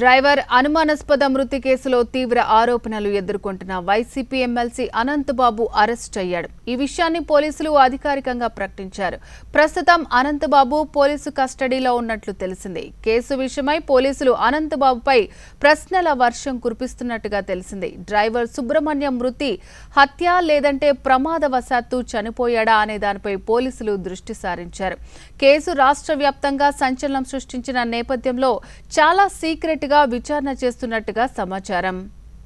Driver అనుమానాస్పద మృతి కేసులో తీవ్ర ఆరోపణలు ఎదుర్కొంటున్న వైసీపీ ఎమ్మెల్సీ అనంతబాబు అరెస్ట్ అయ్యాడు ఈ విషయాన్ని పోలీసులు అధికారికంగా ప్రకటించారు ప్రస్తుతం అనంతబాబు పోలీసు కస్టడీలో ఉన్నట్లు తెలిసింది కేసు విషయమై పోలీసులు అనంతబాబుపై ప్రశ్నల వర్షం కురిపిస్తున్నట్టుగా తెలిసింది డ్రైవర్ సుబ్రహ్మణ్యం మృతి హత్య లేదంటే ప్రమాదవశాత్తు చనిపోయాడా అనే దానిపై పోలీసులు దృష్టి సారించారు కేసు రాష్ట్ర వ్యాప్తంగా సంచలనం సృష్టించిన నేపథ్యంలో చాలా సీక్రెట్ గా విచారణ చేస్తున్నట్టుగా సమాచారం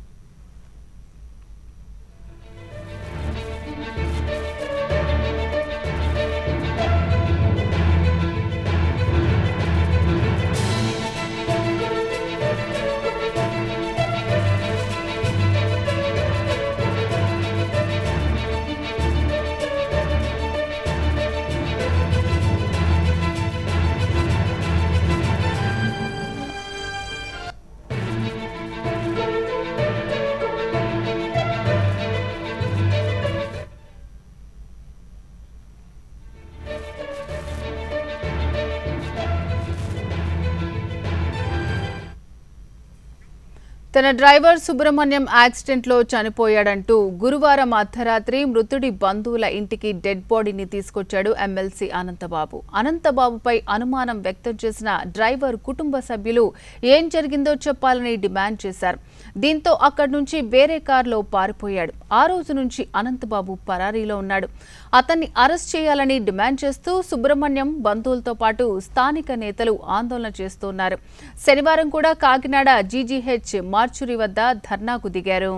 తన డ్రైవర్ సుబ్రహ్మణ్యం యాక్సిడెంట్లో చనిపోయాడంటూ గురువారం అర్ధరాత్రి మృతుడి బంధువుల ఇంటికి డెడ్ బాడీని తీసుకొచ్చాడు ఎమ్మెల్సీ అనంతబాబు అనంతబాబుపై అనుమానం వ్యక్తం చేసిన డ్రైవర్ కుటుంబ సభ్యులు ఏం జరిగిందో చెప్పాలని డిమాండ్ చేశారు దీంతో అక్కడి నుంచి వేరే కారులో పారిపోయాడు ఆ రోజు నుంచి అనంతబాబు పరారీలో ఉన్నాడు అతన్ని అరెస్ట్ చేయాలని డిమాండ్ చేస్తూ సుబ్రహ్మణ్యం బంధువులతో పాటు స్థానిక నేతలు ఆందోళన చేస్తున్నారు శనివారం కూడా కాకినాడ జీజీహెచ్ మార్చురి వద్ద ధర్నాకు దిగారు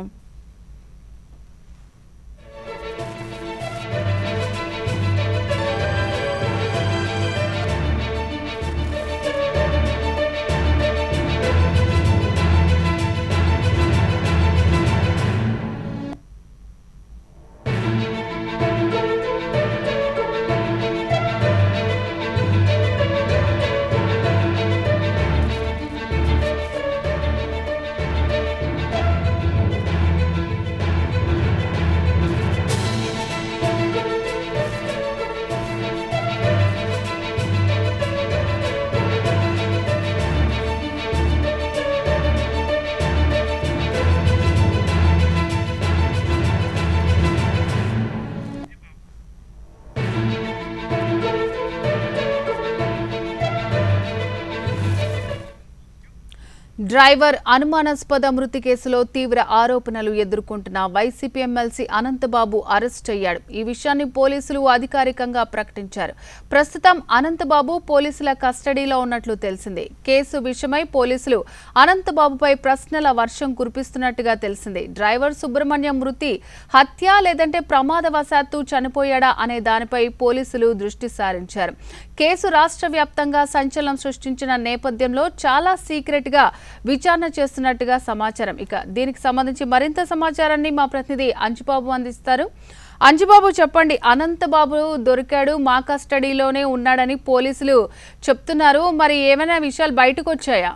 డ్రైవర్ అనుమానాస్పద మృతి కేసులో తీవ్ర ఆరోపణలు ఎదుర్కొంటున్న వైసీపీ ఎమ్మెల్సీ అనంతబాబు అరెస్ట్ అయ్యాడు ఈ విషయాన్ని పోలీసులు అధికారికంగా ప్రకటించారు ప్రస్తుతం అనంతబాబు పోలీసుల కస్టడీలో ఉన్నట్లు తెలిసింది కేసు విషయమై పోలీసులు అనంతబాబుపై ప్రశ్నల వర్షం కురిపిస్తున్నట్టుగా తెలిసింది డ్రైవర్ సుబ్రహ్మణ్యం మృతి హత్య లేదంటే ప్రమాదవశాత్తు చనిపోయాడా అనే దానిపై పోలీసులు దృష్టి సారించారు కేసు రాష్ట్ర వ్యాప్తంగా సంచలనం సృష్టించిన నేపథ్యంలో చాలా సీక్రెట్ గా విచారణ చేస్తున్నట్టుగా సమాచారం ఇక దీనికి సంబంధించి మరింత సమాచారాన్ని మా ప్రతినిధి అంజుబాబు అందిస్తారు అంజుబాబు చెప్పండి అనంతబాబు దొరికాడు మా కస్టడీలోనే ఉన్నాడని పోలీసులు చెప్తున్నారు మరి ఏమైనా విషయాలు బయటకు వచ్చాయా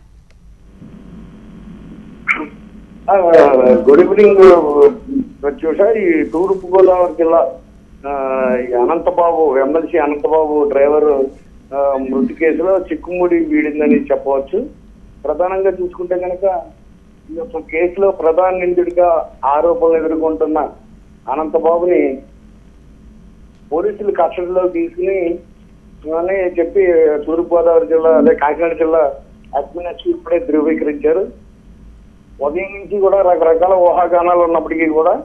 ఆ, గుడ్ ఈవినింగ్ ప్రత్యూష ఈ తూర్పు గోదావరి జిల్లా ఆ, ఈ అనంతబాబు ఎమ్మెల్సీ అనంతబాబు డ్రైవర్ ఆ, మృతి కేసులో చిక్కుముడి వీడిందని చెప్పవచ్చు ప్రధానంగా చూసుకుంటే కనుక ఈ యొక్క కేసులో ప్రధాన నిందితుడిగా ఆరోపణలు ఎదుర్కొంటున్న అనంతబాబుని పోలీసులు కస్టడీలో తీసుకుని అని చెప్పి తూర్పుగోదావరి జిల్లా అదే కాకినాడ జిల్లా అడ్మిన్ ఎస్పీ ఇప్పుడే ధృవీకరించారు ఉదయం నుంచి కూడా రకరకాల ఊహాగానాలు ఉన్నప్పటికీ కూడా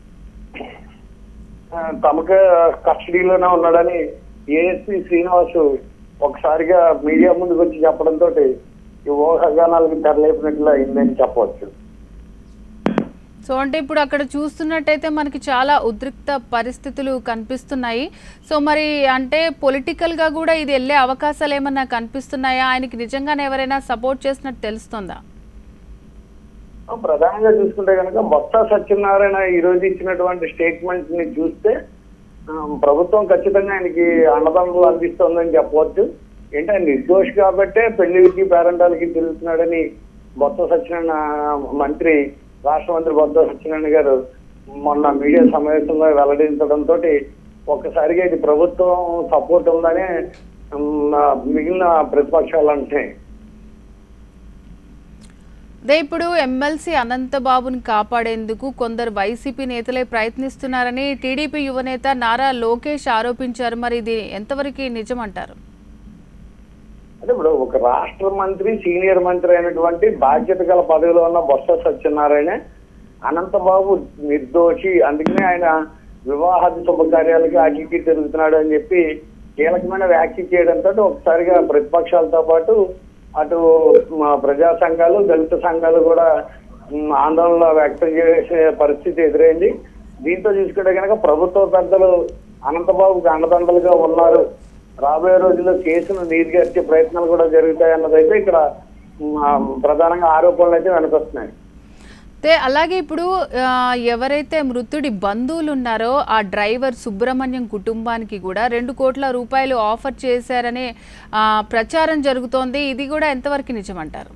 ఆ, తమకే కస్టడీలోనే ఉన్నాడని ఏఎస్పీ శ్రీనివాస్ ఒకసారిగా మీడియా ముందుకు వచ్చి చెప్పడంతో ఈ ఊహాగానాలకు తెరలేపినట్లు అయిందని చెప్పవచ్చు సో అంటే ఇప్పుడు అక్కడ చూస్తున్నట్టయితే మనకి చాలా ఉద్రిక్త పరిస్థితులు కనిపిస్తున్నాయి సో మరి అంటే పొలిటికల్ గా కూడా ఇది వెళ్ళే అవకాశాలు ఏమన్నా కనిపిస్తున్నాయా ఆయనకి నిజంగానే ఎవరైనా సపోర్ట్ చేసినట్టు తెలుస్తుందా ప్రధానంగా చూసుకుంటే కనుక బొత్స సత్యనారాయణ ఈ రోజు ఇచ్చినటువంటి స్టేట్మెంట్ ని చూస్తే ఆ, ప్రభుత్వం ఖచ్చితంగా ఆయనకి అన్నదండలు అందిస్తోందని చెప్పవచ్చు ఏంటి ఆయన నిర్దోషి కాబట్టే పెళ్లికి పేరెంటాలకి తిరుగుతున్నాడని బొత్స సత్యనారాయణ మంత్రి రాష్ట్ర మంత్రి బొత్స సత్యనారాయణ గారు మొన్న మీడియా సమావేశంలో వెల్లడించడంతో ఒక్కసారిగా ఇది ప్రభుత్వం సపోర్ట్ ఉందని ఉమ్, మిగిలిన ప్రతిపక్షాలు అంటున్నాయి అదే ఇప్పుడు ఎమ్మెల్సీ అనంతబాబుని కాపాడేందుకు కొందరు వైసీపీ నేతలే ప్రయత్నిస్తున్నారని టీడీపీ యువనేత నారా లోకేష్ ఆరోపించారు మరి ఇది ఎంతవరకు నిజమంటారు అంటే ఇప్పుడు ఒక రాష్ట్ర మంత్రి సీనియర్ మంత్రి అయినటువంటి బాధ్యత గల పదవిలో ఉన్న బొత్స సత్యనారాయణ అనంతబాబు నిర్దోషి అందుకనే ఆయన వివాహాది శుభకార్యాలకి అటుకి తిరుగుతున్నాడు అని చెప్పి కీలకమైన వ్యాఖ్య చేయడంతో ఒకసారిగా ప్రతిపక్షాలతో పాటు అటు మా ప్రజా సంఘాలు దళిత సంఘాలు కూడా ఉమ్, ఆందోళన వ్యక్తం చేసే పరిస్థితి ఎదురైంది దీంతో చూసుకుంటే కనుక ప్రభుత్వ పెద్దలు అనంతబాబుకి అండదండలుగా ఉన్నారు రాబోయే రోజుల్లో కేసును నీరుగార్చే ప్రయత్నాలు కూడా జరుగుతాయి అన్నదైతే ఇక్కడ ఉమ్, ఆ, ప్రధానంగా ఆరోపణలు అయితే వినిపిస్తున్నాయి అయితే అలాగే ఇప్పుడు ఆ, ఎవరైతే మృతుడి బంధువులు ఉన్నారో ఆ డ్రైవర్ సుబ్రహ్మణ్యం కుటుంబానికి కూడా రెండు కోట్ల రూపాయలు ఆఫర్ చేశారనే ఆ, ప్రచారం జరుగుతోంది ఇది కూడా ఎంతవరకు నిజమంటారు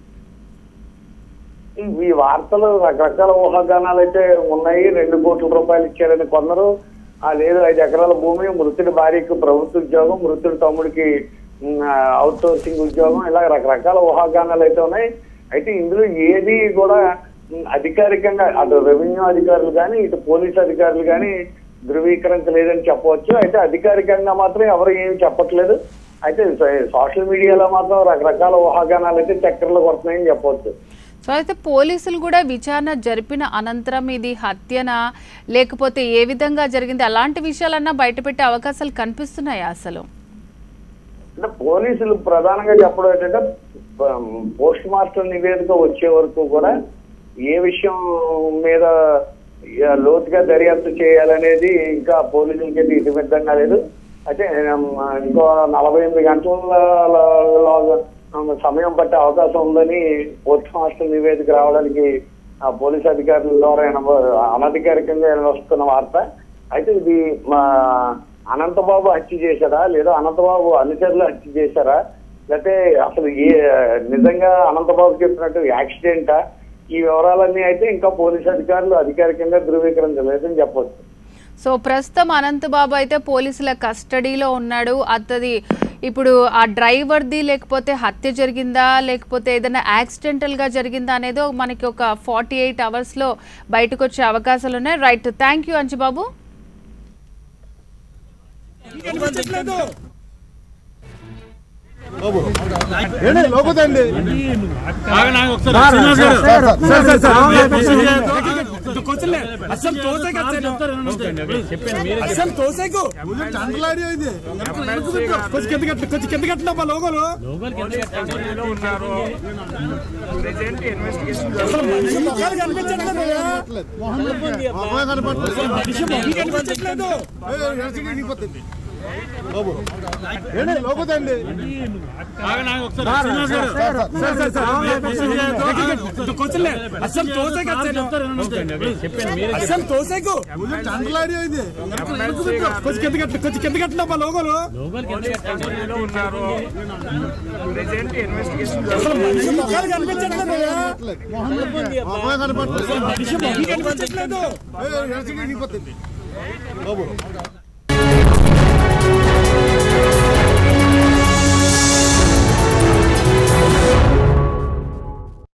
ఈ- ఈ వార్తలు రకరకాల ఊహాగానాలు అయితే ఉన్నాయి రెండు కోట్ల రూపాయలు ఇచ్చారని కొందరు ఆ లేదు ఐదు ఎకరాల భూమి మృతుడి భార్యకి ప్రభుత్వ ఉద్యోగం మృతుడి తమ్ముడికి అవుట్ సోర్సింగ్ ఉద్యోగం ఇలా రకరకాల ఊహాగానాలు అయితే ఉన్నాయి అయితే ఇందులో ఏది కూడా ఉమ్, అధికారికంగా అటు రెవెన్యూ అధికారులు కానీ ఇటు పోలీస్ అధికారులు కానీ ధృవీకరించలేదని చెప్పవచ్చు అయితే అధికారికంగా మాత్రం ఎవరు ఏమి చెప్పట్లేదు అయితే సో- సోషల్ మీడియాలో మాత్రం రకరకాల ఊహాగానాలు అయితే చక్కెరలు కొడుతున్నాయని చెప్పవచ్చు సో అయితే పోలీసులు కూడా విచారణ జరిపిన అనంతరం ఇది హత్యనా లేకపోతే ఏ విధంగా జరిగింది అలాంటి విషయాలన్నా బయటపెట్టే అవకాశాలు కనిపిస్తున్నాయా అసలు అంటే పోలీసులు ప్రధానంగా చెప్పడం ఏంటంటే పోస్ట్ మాస్టర్ నివేదిక వచ్చే వరకు కూడా ఏ విషయం మీద ఇక లోతుగా దర్యాప్తు చేయాలనేది ఇంకా పోలీసులకి అయితే ఇతిమిద్దంగా లేదు అయితే ఉమ్, ఇంకో నలభై ఎనిమిది గంటల సమయం పట్టే అవకాశం ఉందని పోస్ట్ మాస్టర్ నివేదిక రావడానికి ఆ పోలీస్ అధికారుల ద్వారా వినబ- అనధికారికంగా వస్తున్న వార్త అయితే ఇది మా అనంతబాబు హత్య చేశారా లేదా అనంతబాబు అనుచరులు హత్య చేశారా లేకపోతే అసలు ఏ నిజంగా అనంతబాబు చెప్పినట్టు యాక్సిడెంటా ఈ వివరాలన్నీ అయితే ఇంకా పోలీస్ అధికారులు అధికారికంగా ధృవీకరించలేదని చెప్పొచ్చు సో ప్రస్తుతం అనంతబాబు అయితే పోలీసుల కస్టడీలో ఉన్నాడు అతది ఇప్పుడు ఆ డ్రైవర్ది లేకపోతే హత్య జరిగిందా లేకపోతే ఏదైనా యాక్సిడెంటల్గా జరిగిందా అనేది మనకి ఒక ఫార్టీ ఎయిట్ అవర్స్లో బయటకు వచ్చే అవకాశాలు ఉన్నాయి రైట్ థ్యాంక్ యూ అంచుబాబు ఏంటి లోపతండి అసలు తోసేకు అసలు తోసేకు తండ్రులాడి ఇది కొంచెం కింద కట్ల కొంచెం కింద కట్టిన మా లోగోలు అసలు మనిషి ముఖాలు కనిపించట్లేదయ్యా. మొహమే కనపడట్లేదు. మనిషి ముఖం కనిపించట్లేదు ఏ, ఎడసికి ఇరిగిపోతుంది. బాబు ఏంటి లోపతండి కూర్చోలే అసలు తోసేకు అసలు తోసేకు తండ్రులాడి ఇది కొంచెం కింద కట్ల కొంచెం కింద కట్టిన మా లోగోలు అసలు మనిషి ముఖాలు కనిపించట్లేదయ్యా. మొహమే కనపడట్లేదు. మనిషి ముఖం కనిపించట్లేదు ఏ, ఎడసికి ఇరిగిపోతుంది. బాబు